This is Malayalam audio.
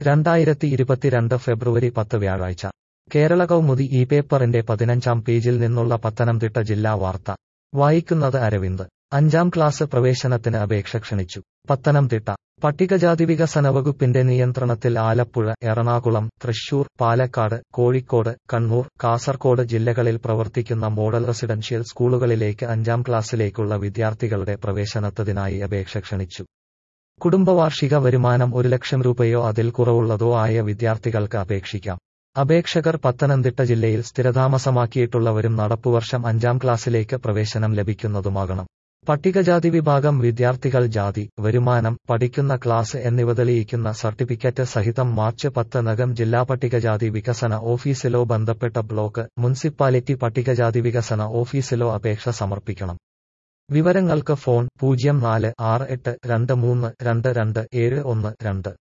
രണ്ടായിരത്തി ഇരുപത്തിരണ്ട് ഫെബ്രുവരി പത്ത് വ്യാഴാഴ്ച കേരള കൗമുദി ഈ പേപ്പറിന്റെ പതിനഞ്ചാം പേജിൽ നിന്നുള്ള പത്തനംതിട്ട ജില്ലാ വാർത്ത വായിക്കുന്നത് അരവിന്ദ് അഞ്ചാം ക്ലാസ് പ്രവേശനത്തിന് അപേക്ഷ ക്ഷണിച്ചു പത്തനംതിട്ട പട്ടികജാതി വികസന വകുപ്പിന്റെ നിയന്ത്രണത്തിൽ ആലപ്പുഴ എറണാകുളം തൃശൂർ പാലക്കാട് കോഴിക്കോട് കണ്ണൂർ കാസർകോട് ജില്ലകളിൽ പ്രവർത്തിക്കുന്ന മോഡൽ റെസിഡൻഷ്യൽ സ്കൂളുകളിലേക്ക് അഞ്ചാം ക്ലാസ്സിലേക്കുള്ള വിദ്യാർത്ഥികളുടെ പ്രവേശനത്തതിനായി അപേക്ഷ ക്ഷണിച്ചു കുടുംബവാർഷിക വരുമാനം ഒരു ലക്ഷം രൂപയോ അതിൽ കുറവുള്ളതോ ആയ വിദ്യാർത്ഥികൾക്ക് അപേക്ഷിക്കാം അപേക്ഷകർ പത്തനംതിട്ട ജില്ലയിൽ സ്ഥിരതാമസമാക്കിയിട്ടുള്ളവരും നടപ്പുവർഷം അഞ്ചാം ക്ലാസ്സിലേക്ക് പ്രവേശനം ലഭിക്കുന്നതുമാകണം പട്ടികജാതി വിഭാഗം വിദ്യാർത്ഥികൾ ജാതി വരുമാനം പഠിക്കുന്ന ക്ലാസ് എന്നിവ തെളിയിക്കുന്ന സർട്ടിഫിക്കറ്റ് സഹിതം മാർച്ച് പത്തിനകം ജില്ലാ പട്ടികജാതി വികസന ഓഫീസിലോ ബന്ധപ്പെട്ട ബ്ലോക്ക് മുനിസിപ്പാലിറ്റി പട്ടികജാതി വികസന ഓഫീസിലോ അപേക്ഷ സമർപ്പിക്കണം വിവരങ്ങൾക്ക് ഫോൺ പൂജ്യം നാല് ആറ് എട്ട് രണ്ട് മൂന്ന് രണ്ട് രണ്ട് ഏഴ് ഒന്ന് രണ്ട്